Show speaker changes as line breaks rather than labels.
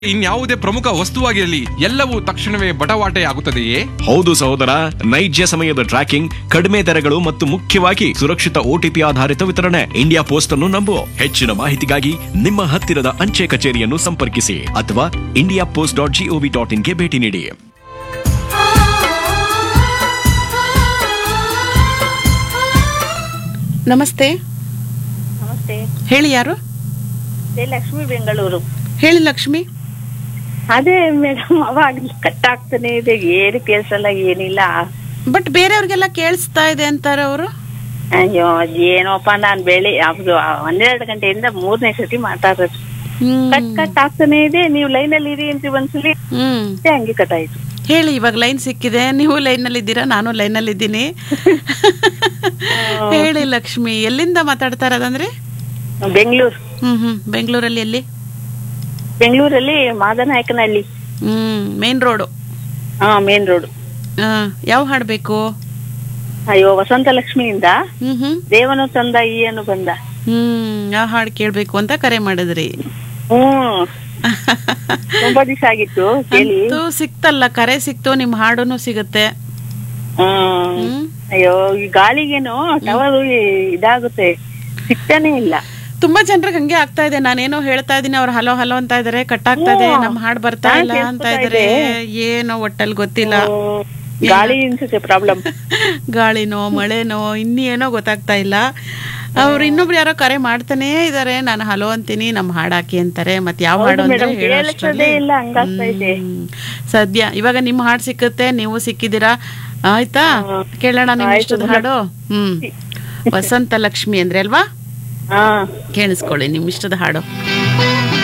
ಇನ್ಯಾವುದೇ ಪ್ರಮುಖ ವಸ್ತುವಾಗಿರಲಿ ಎಲ್ಲವೂ ತಕ್ಷಣವೇ ಬಟವಾಟೆ ಆಗುತ್ತದೆಯೇ
ಹೌದು ಸಹೋದರ ನೈಜ ಸಮಯದ ಟ್ರ್ಯಾಕಿಂಗ್ ಕಡಿಮೆ ದರಗಳು ಮತ್ತು ಮುಖ್ಯವಾಗಿ ಸುರಕ್ಷಿತ ಓಟಿಪಿ ಆಧಾರಿತ ವಿತರಣೆ ಇಂಡಿಯಾ ಪೋಸ್ಟ್ ಅನ್ನು ನಂಬು ಹೆಚ್ಚಿನ ಮಾಹಿತಿಗಾಗಿ ನಿಮ್ಮ ಹತ್ತಿರದ ಅಂಚೆ ಕಚೇರಿಯನ್ನು ಸಂಪರ್ಕಿಸಿ ಅಥವಾ India post dot gov dot ಇನ್ಗೆ ಭೇಟಿ ನೀಡಿ
ನಮಸ್ತೆ
ನಮಸ್ತೆ
ಹೇಳಿ ಯಾರು
ಜೈ ಲಕ್ಷ್ಮಿ ಬೆಂಗಳೂರು
ಹೇಳಿ ಲಕ್ಷ್ಮಿ
ಅದೇ ಮೇಡಮ್ ಅವಾಗ ಕಟ್ ಆಗ್ತಾನೆ ಇದೆ ಏನು ಕೇಳಿಸಲ್ಲ ಏನಿಲ್ಲ
ಬಟ್ ಬೇರೆಯವ್ರಿಗೆಲ್ಲ ಕೇಳಿಸ್ತಾ ಇದೆ ಅಂತಾರೆ ಅವರು
ಅಯ್ಯೋ ಏನೋಪ್ಪ ನಾನ್ ಬೆಳಿ ಅದು ಹನ್ನೆರಡು ಗಂಟೆಯಿಂದ ಮೂರನೇ ಸತಿ ಮಾತಾಡೋದು ಕಟ್ ಕಟ್ ಆಗ್ತಾನೆ ಇದೆ ನೀವು ಲೈನ್ ಅಲ್ಲಿ ಇರಿ ಅಂತ ಒಂದ್ಸಲಿ
ಹ್ಮ್
ಮತ್ತೆ ಹಂಗೆ ಕಟ್ ಆಯ್ತು
ಹೇಳಿ ಇವಾಗ ಲೈನ್ ಸಿಕ್ಕಿದೆ ನೀವು ಲೈನ್ ನಲ್ಲಿ ಇದ್ದೀರಾ ನಾನು ಲೈನ್ ನಲ್ಲಿ ಇದ್ದೀನಿ ಹೇಳಿ ಲಕ್ಷ್ಮಿ ಎಲ್ಲಿಂದ ಮಾತಾಡ್ತಾ ಇರೋದಂದ್ರೆ
ಬೆಂಗಳೂರು
ಹ್ಮ್ ಹ್ಮ್ ಬೆಂಗಳೂರಲ್ಲಿ ಎಲ್ಲಿ
ಬೆಂಗಳೂರಲ್ಲಿ ಮಾದನಾಯಕನಹಳ್ಳಿ
ಹ್ಮ್ ಮೇನ್ ರೋಡು
ಹಾ ಮೇನ್ ರೋಡ್
ಯಾವ ಹಾಡ್ಬೇಕು
ಅಯ್ಯೋ ವಸಂತ ಲಕ್ಷ್ಮಿಯಿಂದ
ಹ್ಮ್ ಹ್ಮ್
ದೇವನು ತಂದ ಈಯನು ಬಂದ
ಹ್ಮ್ ಯಾವ ಹಾಡು ಕೇಳ್ಬೇಕು ಅಂತ ಕರೆ ಮಾಡಿದ್ರಿ
ಹ್ಮ್ ತುಂಬಾ ದಿವಸ ಆಗಿತ್ತು ಕೇಳಿ
ಅಂತೂ ಸಿಕ್ತಲ್ಲ ಕರೆ ಸಿಕ್ತು ನಿಮ್ ಹಾಡುನು ಸಿಗುತ್ತೆ
ಹ್ಮ್
ಹ್ಮ್
ಅಯ್ಯೋ ಈ ಗಾಳಿಗೇನು ಟವರ್ ಇದಾಗುತ್ತೆ ಸಿಗ್ತಾನೆ ಇಲ್ಲ
ತುಂಬಾ ಜನರಿಗೆ ಹಂಗೆ ಆಗ್ತಾ ಇದೆ ನಾನೇನೋ ಹೇಳ್ತಾ ಇದೀನಿ ಅವ್ರು ಹಲೋ ಹಲೋ ಅಂತ ಇದಾರೆ ಕಟ್ ಆಗ್ತಾ ಇದೆ
ಹ್ಮ್.
ನಮ್ ಹಾಡ್ ಬರ್ತಾ
ನಾನ್
ಇಲ್ಲ ಅಂತ
ಕೇಳ್ಸ್ಕೊತಾ
ಇದಾರೆ
ಇದ್ದೆ.
ಏನೋ ಒಟ್ಟಲ್ಲಿ ಗೊತ್ತಿಲ್ಲ
ಹ್ಮ್, ಗಾಳಿ ಅನ್ಸುತ್ತೆ ಪ್ರಾಬ್ಲಮ್
ಗಾಳಿನೋ ಮಳೆನೋ ಇನ್ನೇನೋ ಗೊತ್ತಾಗ್ತಾ ಇಲ್ಲ ಅವ್ರು ಇನ್ನೊಬ್ರು ಯಾರೋ ಕರೆ ಮಾಡ್ತಾನೇ ಇದಾರೆ ನಾನು ಹಲೋ ಅಂತೀನಿ ನಮ್ ಹಾಡ್ ಹಾಕಿ ಅಂತಾರೆ ಮತ್ ಯಾವ
ಹೌದು
ಹಾಡು ಅಂದ್ರೆ
madam,
ಹೇಳೋ
ಕೇಳಿಸೋದೇ
ಅಷ್ಟ್ರಲ್ಲಿ-
ಇಲ್ಲ, ಹಂಗಾಗ್ತಾ ಇದೆ.
ಹ್ಮ್. ಸದ್ಯ ಇವಾಗ ನಿಮ್ ಹಾಡ್ ಸಿಕ್ಕುತ್ತೆ ನೀವು ಸಿಕ್ಕಿದ್ದೀರಾ ಆಯ್ತಾ
ಹ್ಮ್.
ಕೇಳೋಣ ನಿಮ್
ಆಯ್ತು
ಇಷ್ಟದ
madam.
ಹಾಡು ಹ್ಮ್ ವಸಂತ ಲಕ್ಷ್ಮಿ ಅಂದ್ರೆ ಅಲ್ವಾ
ಹಾ
ಕೇಳಿಸ್ಕೊಳ್ಳಿ ನಿಮ್ ಇಷ್ಟದ ಹಾಡು